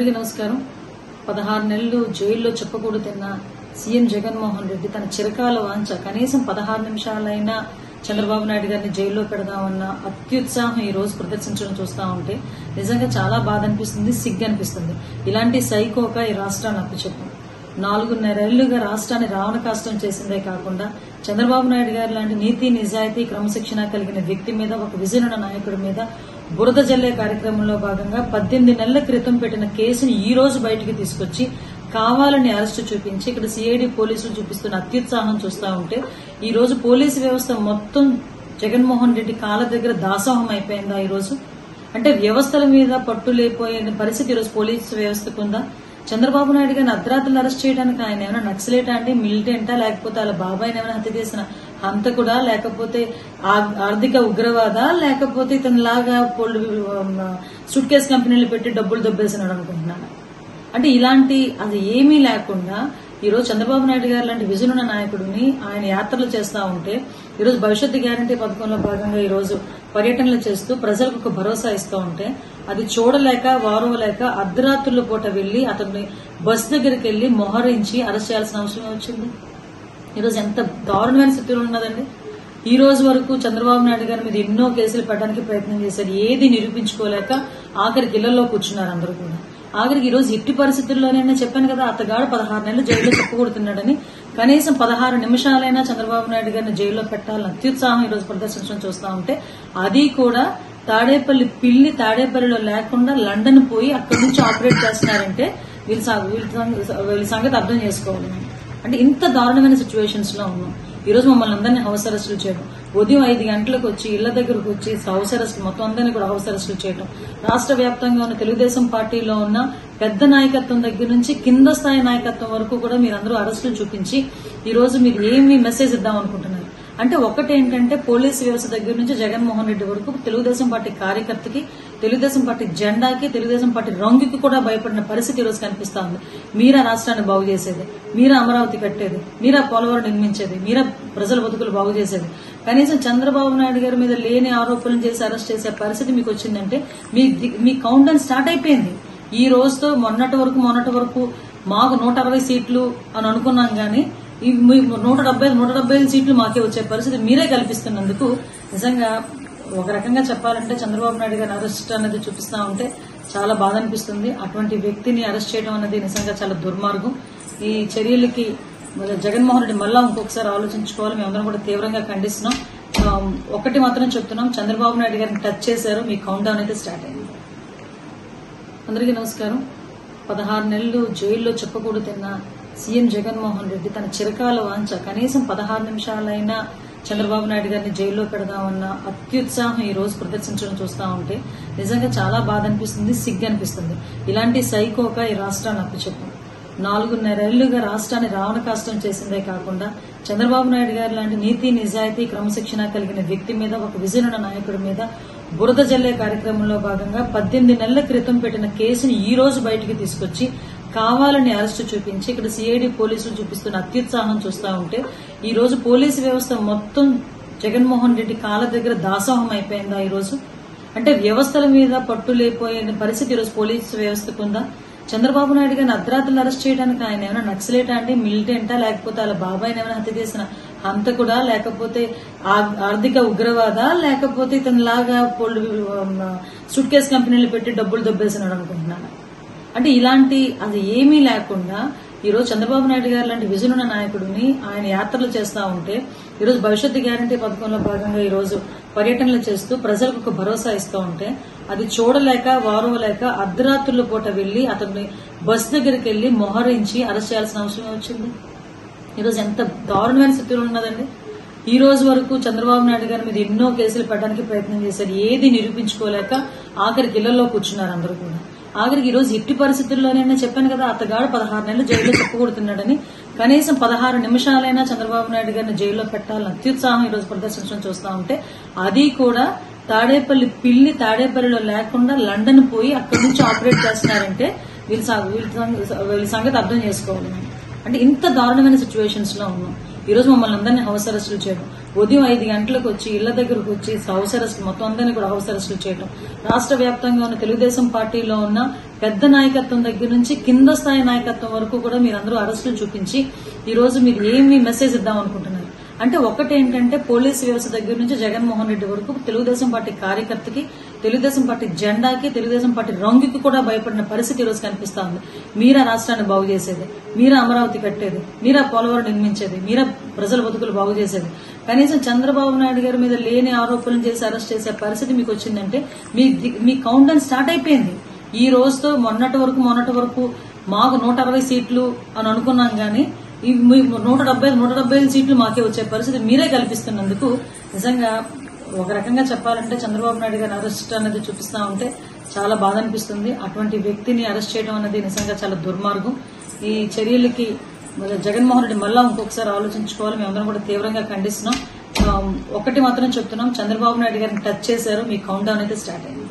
అందరికీ నమస్కారం పదహారు నెలలు జైల్లో చెప్పకూడదు తిన్న సీఎం జగన్మోహన్ రెడ్డి తన చిరకాల వాంఛ కనీసం పదహారు నిమిషాలైనా చంద్రబాబు నాయుడు గారిని జైల్లో పెడదామన్న అత్యుత్సాహం ఈ రోజు ప్రదర్శించడం చూస్తా ఉంటే నిజంగా చాలా బాధ అనిపిస్తుంది సిగ్గు అనిపిస్తుంది ఇలాంటి సైకోక ఈ రాష్ట్రాన్ని అప్పచెప్పాం నాలుగున్నరేళ్లుగా రాష్ట్రాన్ని రావణ కాష్టం చేసిందే కాకుండా చంద్రబాబు నాయుడు గారి లాంటి నీతి నిజాయితీ క్రమశిక్షణ కలిగిన వ్యక్తి మీద ఒక విజయనున్న నాయకుడి మీద బురద జల్లే కార్యక్రమంలో భాగంగా పద్దెనిమిది నెలల క్రితం పెట్టిన కేసుని ఈ రోజు బయటికి తీసుకొచ్చి కావాలని అరెస్టు చూపించి ఇక్కడ సిఐడి పోలీసులు చూపిస్తున్న అత్యుత్సాహం చూస్తా ఉంటే ఈ రోజు పోలీసు వ్యవస్థ మొత్తం జగన్మోహన్ రెడ్డి కాళ్ళ దగ్గర దాసోహం అయిపోయిందా ఈ రోజు అంటే వ్యవస్థల మీద పట్టు లేకపోయిన పరిస్థితి ఈరోజు పోలీసు వ్యవస్థకు ఉందా చంద్రబాబు నాయుడు గారిని అర్ధరాత్రులు అరెస్ట్ చేయడానికి ఆయన ఏమైనా నక్సలేటా అండి మిలిటెంటా లేకపోతే వాళ్ళ బాబాయ్ ఏమైనా హత్య చేసిన హంతకుడా లేకపోతే ఆ- ఆర్థిక ఉగ్రవాద లేకపోతే ఇతని లాగా సూట్ కేస్ కంపెనీలు పెట్టి డబ్బులు దొబ్బేసినాడు అనుకుంటున్నాను అంటే ఇలాంటి అది ఏమీ లేకుండా ఈ రోజు చంద్రబాబు నాయుడు గారు లాంటి విజన్ ఉన్న నాయకుడిని ఆయన యాత్రలు చేస్తా ఉంటే ఈ రోజు భవిష్యత్తు గ్యారంటీ పథకంలో భాగంగా ఈ రోజు పర్యటనలు చేస్తూ ప్రజలకు ఒక భరోసా ఇస్తూ ఉంటే అది చూడలేక వారోలేక అర్ధరాత్రుల పూట వెళ్లి అతన్ని బస్ దగ్గరికి వెళ్లి మొహరించి అరెస్ట్ చేయాల్సిన అవసరం వచ్చింది ఈరోజు ఎంత దారుణమైన స్థితిలో ఉన్నదండి ఈ రోజు వరకు చంద్రబాబు నాయుడు గారి మీద ఎన్నో కేసులు పెట్టడానికి ప్రయత్నం చేశారు ఏది నిరూపించుకోలేక ఆఖరికి ఇళ్లలో కూర్చున్నారు అందరూ కూడా ఆఖరికి ఈ రోజు ఎట్టి పరిస్థితుల్లోనైనా చెప్పాను కదా అతగాడు పదహారు నెలలు జైల్లో చెప్పకూడుతున్నాడని కనీసం పదహారు నిమిషాలైనా చంద్రబాబు నాయుడు గారిని జైల్లో పెట్టాలని అత్యుత్సాహం ఈ రోజు ప్రదర్శించడం చూస్తా ఉంటే అది కూడా తాడేపల్లి పిల్లి తాడేపల్లిలో లేకుండా లండన్ పోయి అక్కడి నుంచి ఆపరేట్ చేస్తున్నారంటే వీళ్ళ సా- వీళ్ళ సంగ- వీళ్ళ సంగతి అర్థం చేసుకోవాలి మనం. అంటే ఇంత దారుణమైన సిచ్యువేషన్స్ లో ఉన్నాం ఈ రోజు మమ్మల్ని అందరినీ హౌస్ అరెస్టులు చేయడం ఉదయం ఐదు గంటలకు వచ్చి ఇళ్ల దగ్గరకు వచ్చి హౌస్ అరెస్ట్ మొత్తం అందరినీ కూడా హౌస్ అరెస్టులు చేయడం రాష్ట్ర వ్యాప్తంగా ఉన్న తెలుగుదేశం పార్టీలో ఉన్న పెద్ద నాయకత్వం దగ్గర నుంచి కింద స్థాయి నాయకత్వం వరకు కూడా మీరందరూ అరెస్టులు చూపించి ఈ రోజు మీరు ఏమి మెసేజ్ ఇద్దాం అనుకుంటున్నారు అంటే ఒకటి ఏంటంటే పోలీసు వ్యవస్థ దగ్గర నుంచి జగన్మోహన్ రెడ్డి వరకు తెలుగుదేశం పార్టీ కార్యకర్తకి తెలుగుదేశం పార్టీ జెండాకి తెలుగుదేశం పార్టీ రంగుకి కూడా భయపడిన పరిస్థితి ఈ రోజు కనిపిస్తా ఉంది మీరా రాష్ట్రాన్ని బాగు చేసేది మీరా అమరావతి కట్టేది మీరా పోలవరం నిర్మించేది మీరా ప్రజల బతుకులు బాగు చేసేది కనీసం చంద్రబాబు నాయుడు గారి మీద లేని ఆరోపణలు చేసి అరెస్ట్ చేసే పరిస్థితి మీకు వచ్చిందంటే మీ ది- మీ కౌంట్ డౌన్ స్టార్ట్ అయిపోయింది ఈ రోజుతో మొన్నటి వరకు మొన్నటి వరకు మాకు నూట అరవై సీట్లు అని అనుకున్నాం గానీ ఈ మీ నూట డెబ్బై నూట డెబ్బై ఐదు సీట్లు మాకే వచ్చే పరిస్థితి మీరే కల్పిస్తున్నందుకు నిజంగా ఒక రకంగా చెప్పాలంటే చంద్రబాబు నాయుడు గారిని అరెస్ట్ అనేది చూపిస్తా ఉంటే చాలా బాధ అనిపిస్తుంది అటువంటి వ్యక్తిని అరెస్ట్ చేయడం అనేది నిజంగా చాలా దుర్మార్గం ఈ చర్యలకి మరి జగన్మోహన్ రెడ్డి మళ్ళా ఇంకొకసారి ఆలోచించుకోవాలి మేమందరం కూడా తీవ్రంగా ఖండిస్తున్నాం ఆ, ఒకటి మాత్రం చెప్తున్నాం చంద్రబాబు నాయుడు గారిని టచ్ చేశారు మీ కౌంట్ డౌన్ అయితే స్టార్ట్ అయింది అందరికీ నమస్కారం పదహారు నెలలు జైల్లో చెప్పకూడదు తిన్న సీఎం జగన్మోహన్ రెడ్డి తన చిరకాల వాంఛ కనీసం పదహారు నిమిషాలైనా చంద్రబాబు నాయుడు గారిని జైల్లో పెడదామన్న అత్యుత్సాహం ఈ రోజు ప్రదర్శించడం చూస్తా ఉంటే నిజంగా చాలా బాధ అనిపిస్తుంది సిగ్గు అనిపిస్తుంది ఇలాంటి సైకోక ఈ రాష్ట్రాన్ని అప్పచెప్పాం నాలుగున్నరేళ్లుగా రాష్ట్రాన్ని రావణ కాష్టం చేసిందే కాకుండా చంద్రబాబు నాయుడు గారి లాంటి నీతి నిజాయితీ క్రమశిక్షణ కలిగిన వ్యక్తి మీద ఒక విజయనున్న నాయకుడి మీద బురద జల్లే కార్యక్రమంలో భాగంగా పద్దెనిమిది నెలల క్రితం పెట్టిన కేసుని ఈ రోజు బయటికి తీసుకొచ్చి కావాలని అరెస్టు చూపించి ఇక్కడ సిఐడి పోలీసులు చూపిస్తున్న అత్యుత్సాహం చూస్తా ఉంటే ఈ రోజు పోలీసు వ్యవస్థ మొత్తం జగన్మోహన్ రెడ్డి కాళ్ళ దగ్గర దాసోహం అయిపోయిందా ఈ రోజు అంటే వ్యవస్థల మీద పట్టు లేకపోయిన పరిస్థితి ఈరోజు పోలీసు వ్యవస్థకు ఉందా చంద్రబాబు నాయుడు గారిని అర్ధరాత్రులు అరెస్ట్ చేయడానికి ఆయన ఏమైనా నక్సలేటా అండి మిలిటెంటా లేకపోతే వాళ్ళ బాబాయ్ ఏమైనా హత్య చేసిన హంతకుడా లేకపోతే ఆ- ఆర్థిక ఉగ్రవాద లేకపోతే ఇతని లాగా సూట్ కేస్ కంపెనీలు పెట్టి డబ్బులు దొబ్బేసినాడు అనుకుంటున్నాను అంటే ఇలాంటి అది ఏమీ లేకుండా ఈ రోజు చంద్రబాబు నాయుడు గారు లాంటి విజన్ ఉన్న నాయకుడిని ఆయన యాత్రలు చేస్తా ఉంటే ఈ రోజు భవిష్యత్తు గ్యారంటీ పథకంలో భాగంగా ఈ రోజు పర్యటనలు చేస్తూ ప్రజలకు ఒక భరోసా ఇస్తూ ఉంటే అది చూడలేక వారోలేక అర్ధరాత్రుల పూట వెళ్లి అతన్ని బస్ దగ్గరికి వెళ్లి మొహరించి అరెస్ట్ చేయాల్సిన అవసరం వచ్చింది ఈరోజు ఎంత దారుణమైన స్థితిలో ఉన్నదండి ఈ రోజు వరకు చంద్రబాబు నాయుడు గారి మీద ఎన్నో కేసులు పెట్టడానికి ప్రయత్నం చేశారు ఏది నిరూపించుకోలేక ఆఖరికి ఇళ్లలో కూర్చున్నారు అందరూ కూడా ఆఖరికి ఈ రోజు ఎట్టి పరిస్థితుల్లోనైనా చెప్పాను కదా అతగాడు పదహారు నెలలు జైల్లో చెప్పకూడుతున్నాడని కనీసం పదహారు నిమిషాలైనా చంద్రబాబు నాయుడు గారిని జైల్లో పెట్టాలని అత్యుత్సాహం ఈ రోజు ప్రదర్శించడం చూస్తా ఉంటే అది కూడా తాడేపల్లి పిల్లి తాడేపల్లిలో లేకుండా లండన్ పోయి అక్కడి నుంచి ఆపరేట్ చేస్తున్నారంటే వీళ్ళ సా- వీళ్ళ సంగ- వీళ్ళ సంగతి అర్థం చేసుకోవాలి మనం. అంటే ఇంత దారుణమైన సిచ్యువేషన్స్ లో ఉన్నాం ఈ రోజు మమ్మల్ని అందరినీ హౌస్ అరెస్టులు చేయడం ఉదయం ఐదు గంటలకు వచ్చి ఇళ్ల దగ్గరకు వచ్చి హౌస్ అరెస్ట్ మొత్తం అందరినీ కూడా హౌస్ అరెస్టులు చేయడం రాష్ట్ర వ్యాప్తంగా ఉన్న తెలుగుదేశం పార్టీలో ఉన్న పెద్ద నాయకత్వం దగ్గర నుంచి కింద స్థాయి నాయకత్వం వరకు కూడా మీరందరూ అరెస్టులు చూపించి ఈ రోజు మీరు ఏమి మెసేజ్ ఇద్దాం అనుకుంటున్నారు అంటే ఒకటి ఏంటంటే పోలీస్ వ్యవస్థ దగ్గర నుంచి జగన్మోహన్ రెడ్డి వరకు తెలుగుదేశం పార్టీ కార్యకర్తకి తెలుగుదేశం పార్టీ జెండాకి తెలుగుదేశం పార్టీ రంగుకి కూడా భయపడిన పరిస్థితి ఈ రోజు కనిపిస్తా ఉంది మీరా రాష్ట్రాన్ని బాగు చేసేది మీరా అమరావతి కట్టేది మీరా పోలవరం నిర్మించేది మీరా ప్రజల బతుకులు బాగు చేసేది కనీసం చంద్రబాబు నాయుడు గారి మీద లేని ఆరోపణలు చేసి అరెస్ట్ చేసే పరిస్థితి మీకు వచ్చిందంటే మీ ది- మీ కౌంట్ డౌన్ స్టార్ట్ అయిపోయింది ఈ రోజుతో మొన్నటి వరకు మొన్నటి వరకు మాకు నూట అరవై సీట్లు అని అనుకున్నాం గానీ ఈ మీ నూట డెబ్బై నూట డెబ్బై ఐదు సీట్లు మాకే వచ్చే పరిస్థితి మీరే కల్పిస్తున్నందుకు నిజంగా ఒక రకంగా చెప్పాలంటే చంద్రబాబు నాయుడు గారిని అరెస్ట్ అనేది చూపిస్తా ఉంటే చాలా బాధ అనిపిస్తుంది అటువంటి వ్యక్తిని అరెస్ట్ చేయడం అనేది నిజంగా చాలా దుర్మార్గం ఈ చర్యలకి మరి జగన్మోహన్ రెడ్డి మళ్ళా ఇంకొకసారి ఆలోచించుకోవాలి మేమందరం కూడా తీవ్రంగా ఖండిస్తున్నాం ఆ, ఒకటి మాత్రం చెప్తున్నాం చంద్రబాబు నాయుడు గారిని టచ్ చేశారు మీ కౌంట్ డౌన్ అయితే స్టార్ట్ అయింది